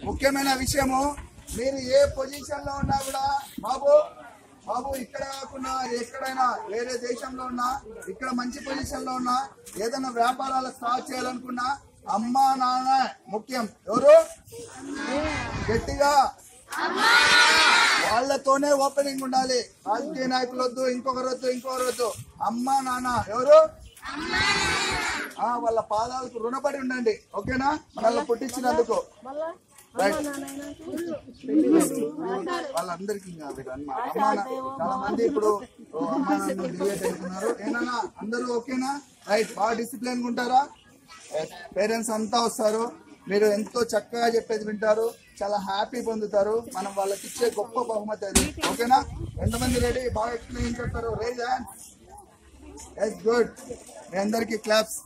ముఖ్యమైన విషయము మీరు ఏ పొజిషన్ లో ఉన్నా కూడా బాబు బాబు ఇక్కడ కాకుండా ఎక్కడైనా వేరే దేశంలో ఉన్నా ఇక్కడ మంచి పొజిషన్ లో ఉన్నా ఏదైనా వ్యాపారాలు స్టార్ట్ చేయాలనుకున్నా అమ్మా నాన్న ముఖ్యం ఎవరు గట్టిగా వాళ్ళతోనే ఓపెనింగ్ ఉండాలి రాజకీయ నాయకులు వద్దు ఇంకొకరు వద్దు ఇంకొకరు వద్దు అమ్మ నాన్న ఎవరు ఆ, వాళ్ళ పాదాలకు రుణపడి ఉండండి ఓకేనా మనల్ని పుట్టించినందుకు రైట్ వాళ్ళందరికీ కాదు అమ్మ అమ్మ నా- చాలా మంది ఇప్పుడు ఓ అమ్మ నాన్న డిలేట్ అవుతున్నారు ఏనా అందరూ ఓకేనా రైట్ బాగా డిసిప్లిన్ ఉంటారా పేరెంట్స్ అంతా వస్తారు మీరు ఎంతో చక్కగా చెప్పేది వింటారు చాలా హ్యాపీ పొందుతారు మనం వాళ్ళకి ఇచ్చే గొప్ప బహుమతి అది ఓకేనా ఎంతమంది రెడీ బాగా ఎక్స్ప్లెయిన్ చేస్తారు రేజ్ హ్యాండ్ ఎస్ గుడ్ మీ అందరికి క్లాప్స్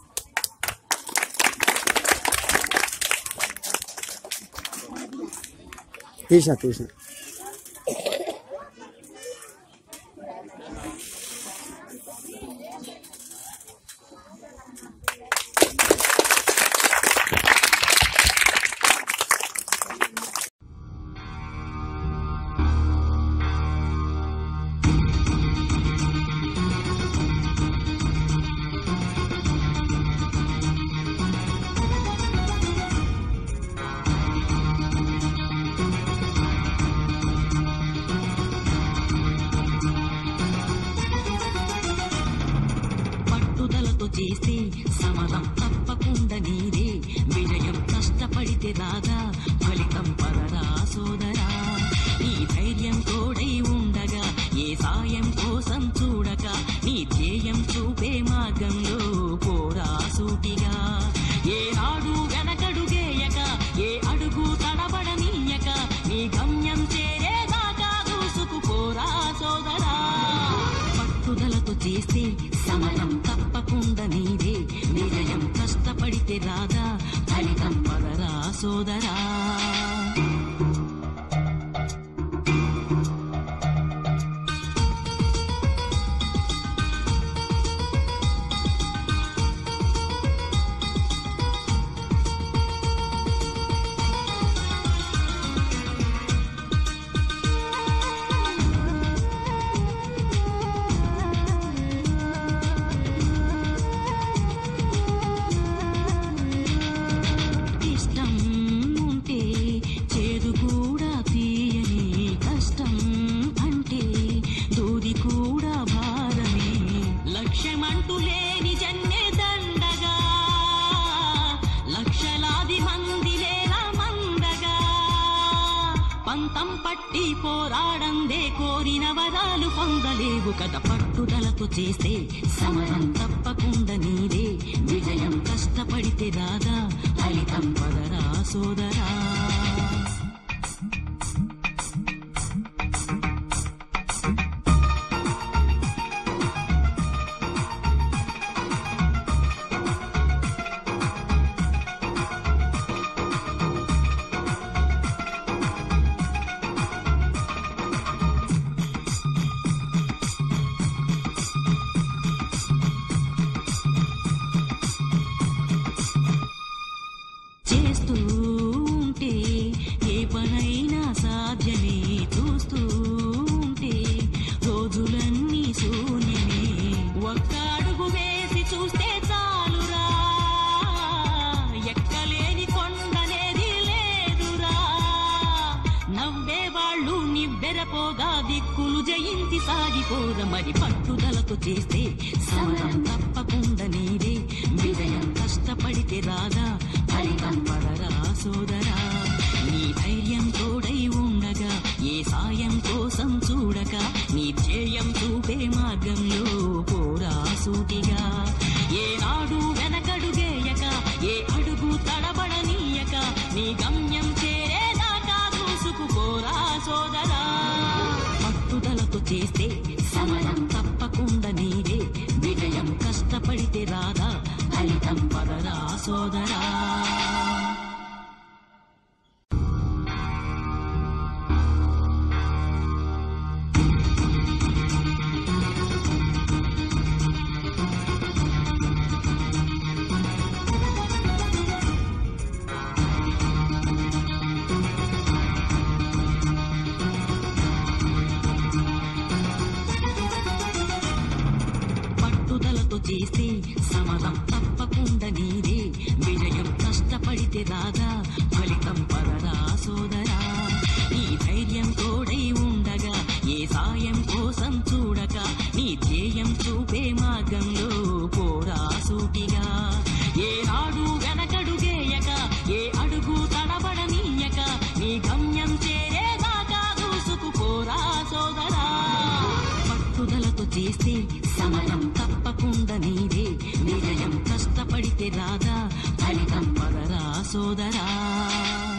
తీసా తీసా పట్టుదలతో చేస్తే సమరం తప్పకుండా నీదే విజయం కష్టపడితే రాగా ఫలితం పదరా సోదరా నీ ధైర్యం తోడై ఉండగా ఏ సాయం కోసం చూడక నీ ధ్యేయం చూపే మార్గంలో పోరా సూటిగా ఏ నాడు వెనకడుగేయక ఏ అడుగు తడబడనీయక నీ గమ్యం చేరేదాకా దూసుకుపోరా సోదరా పట్టుదలతో చేస్తే సమయం తప్పకుండా నీదే విజయం కష్టపడితే రాదా ఫలితం పదరా సోదరా ఇష్టం ఉంటే చేదు కూడా తీయని కష్టం అంటే దూది కూడా భారమే లక్ష్యమంటూ లేని జన్మే దండగా లక్షలాది మంది లేరా మందగా పంతం పట్టి పోరాడందే కోరిన వరాలు పొందలేవు కదా పట్టుదలతో చేస్తే సమరం తప్పకుండా నీదే విజయం కష్టపడితే రాదా ఫలితం పదరా సోదరా చేస్తూ ఉంటే ఏ పనైనా సాధ్యమే చూస్తూ ఉంటే రోజులన్నీ శూన్యమే ఒక్క అడుగు వేసి చూస్తే చాలురా ఎక్కలేని కొండనేది లేదురా నవ్వే వాళ్ళు నివ్వెరపోగా దిక్కులు జయించి సాగిపోర మరి పట్టుదలతో చేస్తే సమరం తప్పకుండా నీదే విజయం కష్టపడితే రాదా ఫలితం పడరా సోదరా నీ ధైర్యం తోడై ఉండగా ఏ సాయం కోసం చూడక నీ ధ్యేయం చూపే మార్గంలో పోరా సూటిగా ఏ నాడు వెనకడుగేయక ఏ అడుగు తడబడనీయక నీ గమ్యం చేరేదాకా దూసుకుపోరా సోదరా పట్టుదలతో చేస్తే సమయం తప్పకుండా నీదే విజయం కష్టపడితే రాదా ఫలితం పదరా సోదరా సమరం తప్పకుండా నీదే విజయం కష్టపడితే రాగా ఫలితం పదరా సోదరా నీ ధైర్యం తోడై ఉండగా ఏ సాయం కోసం చూడక నీ ధ్యేయం చూపే మార్గంలో పోరా సూటిగా ఏనాడు వెనకడుగేయక ఏ అడుగు తడబడనీయక నీ గమ్యం చేరేదాకా దూసుకుపోరా సోదరా పట్టుదలతో చేస్తే సమరం తప్పకుండా నీదే విజయం కష్టపడితే రాదా ఫలితం పదరా సోదరా